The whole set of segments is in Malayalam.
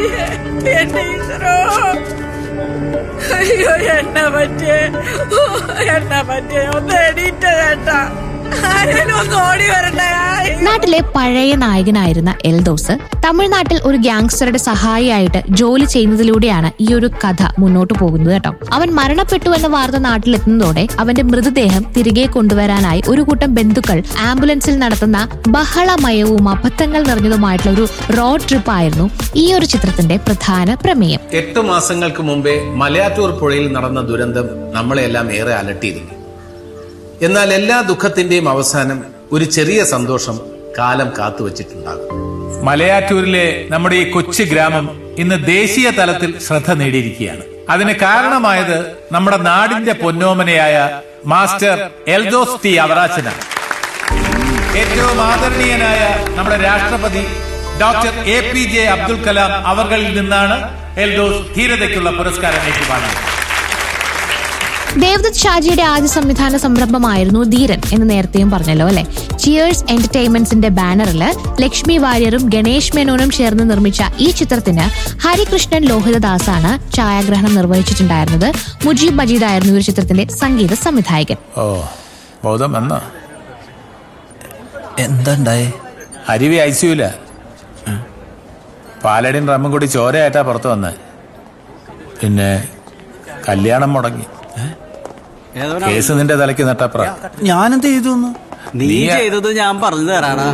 എന്റെ ഈശ്വരോ അയ്യോ എന്നാ പറ്റിയേ ഓ, എന്നാ പറ്റിയേ ഒന്ന് എണീറ്റ ചേട്ടാ ആരേലും ഒന്ന് ഓടി വരണ്ടേ നാട്ടിലെ പഴയ നായകനായിരുന്ന എൽദോസ് തമിഴ്നാട്ടിൽ ഒരു ഗ്യാങ്സ്റ്ററുടെ സഹായിയായിട്ട് ജോലി ചെയ്യുന്നതിലൂടെയാണ് ഈ ഒരു കഥ മുന്നോട്ട് പോകുന്നത് കേട്ടോ അവൻ മരണപ്പെട്ടു എന്ന വാർത്ത നാട്ടിലെത്തുന്നതോടെ അവന്റെ മൃതദേഹം തിരികെ കൊണ്ടുവരാനായി ഒരു കൂട്ടം ബന്ധുക്കൾ ആംബുലൻസിൽ നടത്തുന്ന ബഹളമയവും അബദ്ധങ്ങൾ നിറഞ്ഞതുമായിട്ടുള്ള ഒരു റോഡ് ട്രിപ്പ് ആയിരുന്നു ഈ ഒരു ചിത്രത്തിന്റെ പ്രധാന പ്രമേയം എട്ട് മാസങ്ങൾക്ക് മുമ്പേ മലയാറ്റൂർ പുഴയിൽ നടന്ന ദുരന്തം നമ്മളെല്ലാം ഏറെ അലട്ടിയിരുന്നു എന്നാൽ എല്ലാ ദുഃഖത്തിന്റെയും അവസാനം ഒരു ചെറിയ സന്തോഷം കാലം കാത്തുവച്ചിട്ടുണ്ടാകും മലയാറ്റൂരിലെ നമ്മുടെ ഈ കൊച്ചു ഗ്രാമം ഇന്ന് ദേശീയ തലത്തിൽ ശ്രദ്ധ നേടിയിരിക്കുകയാണ് അതിന് കാരണമായത് നമ്മുടെ നാടിന്റെ പൊന്നോമനയായ മാസ്റ്റർ എൽദോസ് ടി അവറാച്ചനാണ് ഏറ്റവും ആദരണീയനായ നമ്മുടെ രാഷ്ട്രപതി doctor A P J Abdul Kalam അവർകളിൽ നിന്നാണ് എൽദോസ് ധീരതയ്ക്കുള്ള പുരസ്കാരം ഏറ്റുവാങ്ങിയത് ദേവദത്ത് ഷാജിയുടെ ആദ്യ സംവിധാന സംരംഭമായിരുന്നു ധീരൻ എന്ന് നേരത്തെയും പറഞ്ഞല്ലോ അല്ലെ ചിയേഴ്സ് എന്റർടൈൻമെന്റ്സിന്റെ ബാനറിൽ ലക്ഷ്മി വാര്യറും ഗണേഷ് മേനോനും ചേർന്ന് നിർമ്മിച്ച ഈ ചിത്രത്തിന് ഹരികൃഷ്ണൻ ലോഹിതദാസാണ് ഛായാഗ്രഹണം നിർവഹിച്ചിട്ടുണ്ടായിരുന്നത് മുജീബ് മജീദ് ആയിരുന്നു ഈ ഒരു ചിത്രത്തിന്റെ സംഗീത സംവിധായകൻ ഓ ബോധം വന്നോ എന്താണ്ടായേ അരുവി ഐസിയൂല പാലടിയും റമ്മും കൂടി ചോരയായിട്ടാ പുറത്തു വന്നത് പിന്നെ കല്യാണം മുടങ്ങി കേസ് നിന്റെ തലയ്ക്ക് നട്ടപ്ര ഞാനെന്ത് ചെയ്തു നീ നീ- ചെയ്തത് ഞാൻ പറഞ്ഞു തരാടാ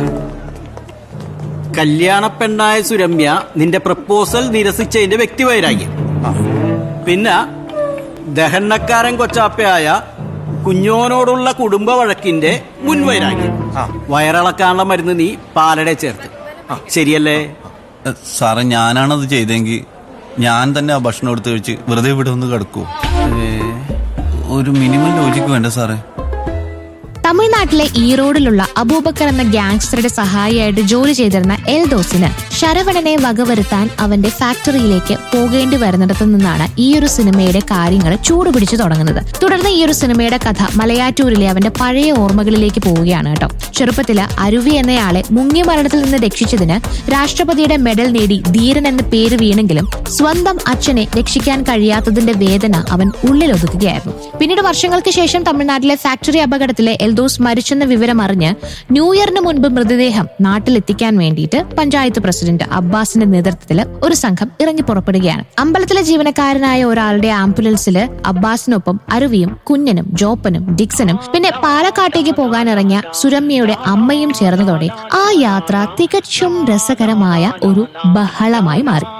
കല്യാണ പെണ്ണായ സുരമ്യ നിന്റെ പ്രപ്പോസൽ നിരസിച്ചതിന്റെ വ്യക്തിവൈരാഗ്യം പിന്നെ ദഹനക്കാരൻ കൊച്ചാപ്പയായ കുഞ്ഞോനോടുള്ള കുടുംബ വഴക്കിന്റെ മുൻവൈരാഗ്യം വയറിളക്കാനുള്ള മരുന്ന് നീ പാലടെ ചേർത്ത് ശരിയല്ലേ സാറേ ഞാനാണത് ചെയ്തെങ്കിൽ ഞാൻ തന്നെ ആ ഭക്ഷണം എടുത്ത് കഴിച്ച് വെറുതെ ഇവിടെ ഒന്ന് കിടക്കൂ ഒരു മിനിമം ലോജിക്ക് വേണ്ട സാറേ തമിഴ്നാട്ടിലെ ഈറോഡിലുള്ള അബൂബക്കർ എന്ന ഗ്യാങ്സ്റ്ററുടെ സഹായിയായിട്ട് ജോലി ചെയ്തിരുന്ന എൽദോസിന് ശരവണനെ വകവരുത്താൻ അവന്റെ ഫാക്ടറിയിലേക്ക് പോകേണ്ടി വരുന്നിടത്തു നിന്നാണ് ഈ ഒരു സിനിമയുടെ കാര്യങ്ങൾ ചൂടുപിടിച്ചു തുടങ്ങുന്നത് തുടർന്ന് ഈ ഒരു സിനിമയുടെ കഥ മലയാറ്റൂരിലെ അവന്റെ പഴയ ഓർമ്മകളിലേക്ക് പോവുകയാണ് കേട്ടോ ചെറുപ്പത്തില് അരുവി എന്നയാളെ മുങ്ങിയ മരണത്തിൽ നിന്ന് രക്ഷിച്ചതിന് രാഷ്ട്രപതിയുടെ മെഡൽ നേടി ധീരൻ എന്ന പേര് വീണെങ്കിലും സ്വന്തം അച്ഛനെ രക്ഷിക്കാൻ കഴിയാത്തതിന്റെ വേദന അവൻ ഉള്ളിലൊതുക്കുകയായിരുന്നു പിന്നീട് വർഷങ്ങൾക്ക് ശേഷം തമിഴ്നാട്ടിലെ ഫാക്ടറി അപകടത്തിലെ എൽദോസ് മരിച്ചെന്ന വിവരം അറിഞ്ഞ് ന്യൂ ഇയറിന് മുൻപ് മൃതദേഹം നാട്ടിലെത്തിക്കാൻ വേണ്ടിയിട്ട് പഞ്ചായത്ത് പ്രസിഡന്റ് അബ്ബാസിന്റെ നേതൃത്വത്തിൽ ഒരു സംഘം ഇറങ്ങി പുറപ്പെടുകയാണ് അമ്പലത്തിലെ ജീവനക്കാരനായ ഒരാളുടെ ആംബുലൻസിൽ അബ്ബാസിനൊപ്പം അരുവിയും കുഞ്ഞനും ജോപ്പനും ഡിക്സനും പിന്നെ പാലക്കാട്ടേക്ക് പോകാനിറങ്ങിയ സുരമ്യയുടെ അമ്മയും ചേർന്നതോടെ ആ യാത്ര തികച്ചും രസകരമായ ഒരു ബഹളമായി മാറി